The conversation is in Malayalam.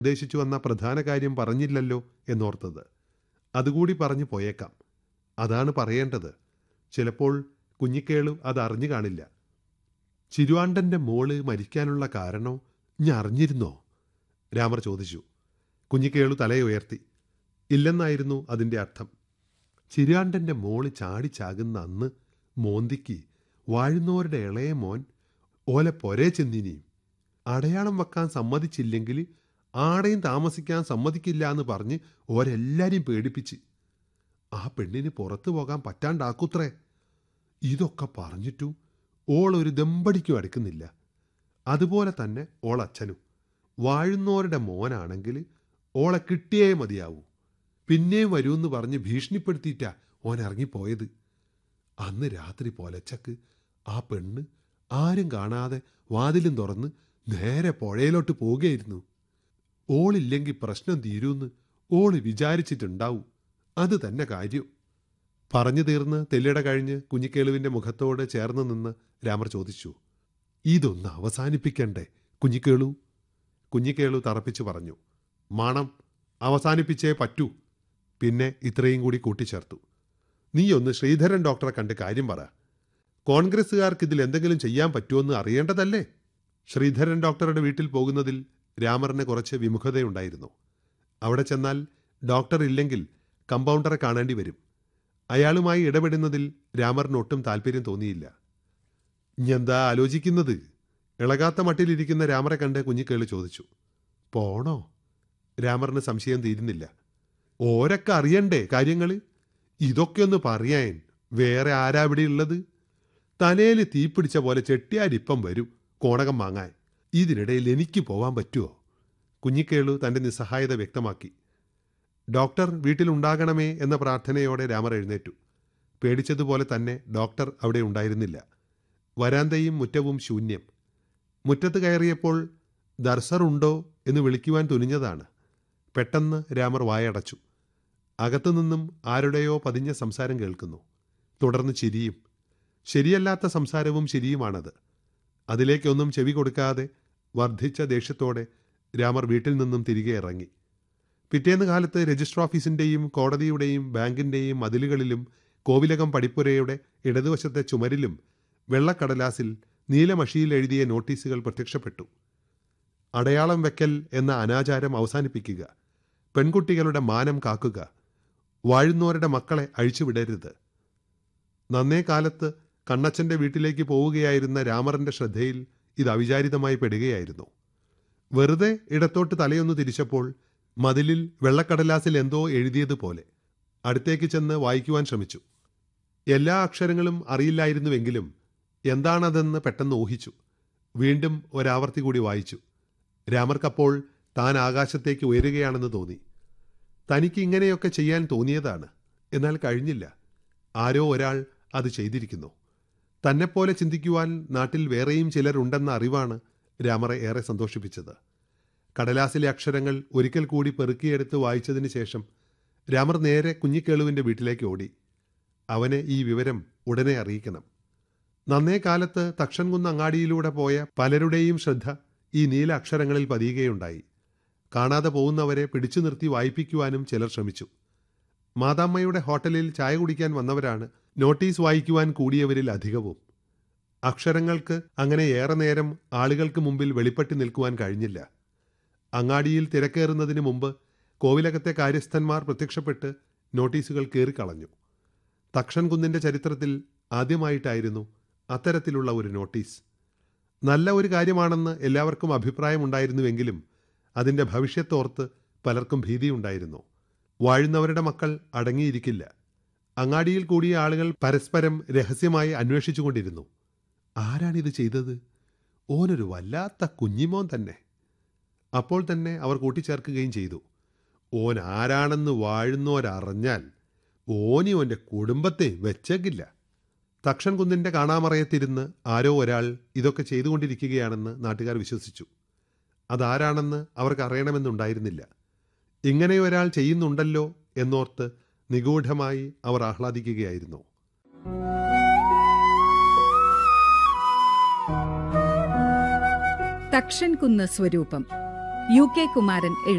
ഉദ്ദേശിച്ചു വന്ന പ്രധാന കാര്യം പറഞ്ഞില്ലല്ലോ എന്നോർത്തത് അതുകൂടി പറഞ്ഞു പോയേക്കാം അതാണ് പറയേണ്ടത് ചിലപ്പോൾ കുഞ്ഞിക്കേളു അത് അറിഞ്ഞു കാണില്ല ചിരുവാണ്ടന്റെ മോള് മരിക്കാനുള്ള കാരണോ ഞാൻ അറിഞ്ഞിരുന്നോ രാമർ ചോദിച്ചു കുഞ്ഞിക്കേളു തലയുയർത്തി ഇല്ലെന്നായിരുന്നു അതിൻ്റെ അർത്ഥം ചിരുവാണ്ടന്റെ മോള് ചാടിച്ചാകുന്ന അന്ന് മോന്തിക്ക് വാഴുന്നവരുടെ ഇളയ മോൻ ഓലെ പൊരേ ചെന്നിനിയും അടയാളം വെക്കാൻ സമ്മതിച്ചില്ലെങ്കിൽ ആടെയും താമസിക്കാൻ സമ്മതിക്കില്ല എന്ന് പറഞ്ഞ് ഓരെല്ലാരെയും പേടിപ്പിച്ച് ആ പെണ്ണിന് പുറത്തു പോകാൻ പറ്റാണ്ടാക്കൂത്രേ ഇതൊക്കെ പറഞ്ഞിട്ടു ഓൾ ഒരു ദമ്പടിക്കും അടുക്കുന്നില്ല അതുപോലെ തന്നെ ഓൾ അച്ഛനും വാഴുന്നവരുടെ മോനാണെങ്കിൽ ഓളെ കിട്ടിയേ മതിയാവൂ പിന്നെയും വരൂന്ന് പറഞ്ഞ് ഭീഷണിപ്പെടുത്തിയിട്ടാ ഓൻ ഇറങ്ങിപ്പോയത് അന്ന് രാത്രി പൊലച്ചക്ക് ആ പെണ്ണ് ആരും കാണാതെ വാതിലും തുറന്ന് നേരെ പുഴയിലോട്ട് പോവുകയായിരുന്നു ഓളില്ലെങ്കിൽ പ്രശ്നം തീരൂന്ന് ഓള് വിചാരിച്ചിട്ടുണ്ടാവും അത് തന്നെ കാര്യം പറഞ്ഞു തീർന്ന് തെല്ലിട കഴിഞ്ഞ് കുഞ്ഞിക്കേളുവിന്റെ മുഖത്തോട് ചേർന്ന് നിന്ന് രാമർ ചോദിച്ചു ഇതൊന്ന് അവസാനിപ്പിക്കണ്ടേ കുഞ്ഞിക്കേളു കുഞ്ഞിക്കേളു തറപ്പിച്ചു പറഞ്ഞു മണം അവസാനിപ്പിച്ചേ പറ്റൂ പിന്നെ ഇത്രയും കൂടി കൂട്ടിച്ചേർത്തു നീ ഒന്ന് ശ്രീധരൻ ഡോക്ടറെ കണ്ട് കാര്യം പറ കോൺഗ്രസ്സുകാർക്ക് ഇതിൽ എന്തെങ്കിലും ചെയ്യാൻ പറ്റുമെന്ന് അറിയേണ്ടതല്ലേ ശ്രീധരൻ ഡോക്ടറുടെ വീട്ടിൽ പോകുന്നതിൽ രാമറിന് കുറച്ച് വിമുഖതയുണ്ടായിരുന്നു അവിടെ ചെന്നാൽ ഡോക്ടർ ഇല്ലെങ്കിൽ കമ്പൗണ്ടറെ കാണേണ്ടി വരും അയാളുമായി ഇടപെടുന്നതിൽ രാമറിന് ഒട്ടും താല്പര്യം തോന്നിയില്ല ഇഞ്ഞെന്താ ആലോചിക്കുന്നത് ഇളകാത്ത മട്ടിലിരിക്കുന്ന രാമറെ കണ്ട് കുഞ്ഞിക്കേളി ചോദിച്ചു പോണോ രാമറിന് സംശയം തീരുന്നില്ല ഓരൊക്കെ അറിയണ്ടേ കാര്യങ്ങൾ ഇതൊക്കെ ഒന്ന് പറയാൻ വേറെ ആരാ ഇവിടെ ഉള്ളത് തലയിൽ തീപിടിച്ച പോലെ ചെട്ടിയാരിപ്പം വരും കോണകം വാങ്ങാൻ ഇതിനിടയിൽ എനിക്ക് പോവാൻ പറ്റുമോ കുഞ്ഞിക്കേളു തന്റെ നിസ്സഹായത വ്യക്തമാക്കി ഡോക്ടർ വീട്ടിലുണ്ടാകണമേ എന്ന പ്രാർത്ഥനയോടെ രാമർ എഴുന്നേറ്റു പേടിച്ചതുപോലെ തന്നെ ഡോക്ടർ അവിടെ ഉണ്ടായിരുന്നില്ല വരാന്തയും മുറ്റവും ശൂന്യം മുറ്റത്ത് കയറിയപ്പോൾ ദർശറുണ്ടോ എന്ന് വിളിക്കുവാൻ തുനിഞ്ഞതാണ് പെട്ടെന്ന് രാമർ വായടച്ചു അകത്തുനിന്നും ആരുടെയോ പതിഞ്ഞ സംസാരം കേൾക്കുന്നു തുടർന്ന് ചിരിയും ശരിയല്ലാത്ത സംസാരവും ശരിയുമാണത് അതിലേക്കൊന്നും ചെവി കൊടുക്കാതെ വർദ്ധിച്ച ദേഷ്യത്തോടെ രാമർ വീട്ടിൽ നിന്നും തിരികെ ഇറങ്ങി പിറ്റേന്ന് കാലത്ത് രജിസ്റ്റർ ഓഫീസിന്റെയും കോടതിയുടെയും ബാങ്കിന്റെയും മതിലുകളിലും കോവിലകം പടിപ്പുരയുടെ ഇടതുവശത്തെ ചുമരിലും വെള്ളക്കടലാസിൽ നീലമഷിയിൽ എഴുതിയ നോട്ടീസുകൾ പ്രത്യക്ഷപ്പെട്ടു അടയാളം വെക്കൽ എന്ന അനാചാരം അവസാനിപ്പിക്കുക പെൺകുട്ടികളുടെ മാനം കാക്കുക വാഴുന്നവരുടെ മക്കളെ അഴിച്ചുവിടരുത് നന്നേ കാലത്ത് കണ്ണച്ചന്റെ വീട്ടിലേക്ക് പോവുകയായിരുന്ന രാമറിന്റെ ശ്രദ്ധയിൽ ഇത് അവിചാരിതമായി പെടുകയായിരുന്നു വെറുതെ ഇടത്തോട്ട് തലയൊന്നു തിരിച്ചപ്പോൾ മതിലിൽ വെള്ളക്കടലാസിൽ എന്തോ എഴുതിയതുപോലെ അടുത്തേക്ക് ചെന്ന് വായിക്കുവാൻ ശ്രമിച്ചു എല്ലാ അക്ഷരങ്ങളും അറിയില്ലായിരുന്നുവെങ്കിലും എന്താണതെന്ന് പെട്ടെന്ന് ഊഹിച്ചു വീണ്ടും ഒരാവർത്തി കൂടി വായിച്ചു രാമർക്കപ്പോൾ താൻ ആകാശത്തേക്ക് ഉയരുകയാണെന്ന് തോന്നി തനിക്ക് ഇങ്ങനെയൊക്കെ ചെയ്യാൻ തോന്നിയതാണ് എന്നാൽ കഴിഞ്ഞില്ല ആരോ ഒരാൾ അത് ചെയ്തിരിക്കുന്നു തന്നെപ്പോലെ ചിന്തിക്കുവാൻ നാട്ടിൽ വേറെയും ചിലരുണ്ടെന്ന അറിവാണ് രാമറെ ഏറെ സന്തോഷിപ്പിച്ചത് കടലാസിലെ അക്ഷരങ്ങൾ ഒരിക്കൽ കൂടി പെറുക്കിയെടുത്ത് വായിച്ചതിന് ശേഷം രാമർ നേരെ കുഞ്ഞിക്കേളുവിന്റെ വീട്ടിലേക്ക് ഓടി അവനെ ഈ വിവരം ഉടനെ അറിയിക്കണം നന്നേ കാലത്ത് തക്ഷൻകുന്ന് അങ്ങാടിയിലൂടെ പോയ പലരുടെയും ശ്രദ്ധ ഈ നീല അക്ഷരങ്ങളിൽ പതിയുകയുണ്ടായി കാണാതെ പോകുന്നവരെ പിടിച്ചു നിർത്തി വായിപ്പിക്കുവാനും ചിലർ ശ്രമിച്ചു മാതാമ്മയുടെ ഹോട്ടലിൽ ചായ കുടിക്കാൻ വന്നവരാണ് നോട്ടീസ് വായിക്കുവാൻ കൂടിയവരിൽ അധികവും അക്ഷരങ്ങൾക്ക് അങ്ങനെ ഏറെ നേരം ആളുകൾക്ക് മുമ്പിൽ വെളിപ്പെട്ട് നിൽക്കുവാൻ കഴിഞ്ഞില്ല അങ്ങാടിയിൽ തിരക്കേറുന്നതിന് മുമ്പ് കോവിലകത്തെ കാര്യസ്ഥന്മാർ പ്രത്യക്ഷപ്പെട്ട് നോട്ടീസുകൾ കീറിക്കളഞ്ഞു തക്ഷൻ കുന്നിന്റെ ചരിത്രത്തിൽ ആദ്യമായിട്ടായിരുന്നു അത്തരത്തിലുള്ള ഒരു നോട്ടീസ് നല്ല ഒരു കാര്യമാണെന്ന് എല്ലാവർക്കും അഭിപ്രായമുണ്ടായിരുന്നുവെങ്കിലും അതിന്റെ ഭവിഷ്യത്തോർത്ത് പലർക്കും ഭീതിയുണ്ടായിരുന്നു വാഴുന്നവരുടെ മക്കൾ അടങ്ങിയിരിക്കില്ല അങ്ങാടിയിൽ കൂടിയ ആളുകൾ പരസ്പരം രഹസ്യമായി അന്വേഷിച്ചുകൊണ്ടിരുന്നു ആരാണിത് ചെയ്തത് ഓനൊരു വല്ലാത്ത കുഞ്ഞിമോൻ തന്നെ അപ്പോൾ തന്നെ അവർ കൂട്ടിച്ചേർക്കുകയും ചെയ്തു ഓൻ ആരാണെന്ന് വാഴുന്നോരറിഞ്ഞാൽ ഓനി ഓന്റെ കുടുംബത്തെ വെച്ചേക്കില്ല തക്ഷൻ കുന്നിന്റെ കാണാമറയത്തിരുന്ന് ആരോ ഒരാൾ ഇതൊക്കെ ചെയ്തുകൊണ്ടിരിക്കുകയാണെന്ന് നാട്ടുകാർ വിശ്വസിച്ചു അതാരാണെന്ന് അവർക്ക് അറിയണമെന്നുണ്ടായിരുന്നില്ല ഇങ്ങനെ ഒരാൾ ചെയ്യുന്നുണ്ടല്ലോ എന്നോർത്ത് നിഗൂഢമായി അവർ ആഹ്ലാദിക്കുകയായിരുന്നു തക്ഷൻ കുന്ന് സ്വരൂപം യു കെ കുമാരൻ എഴുതി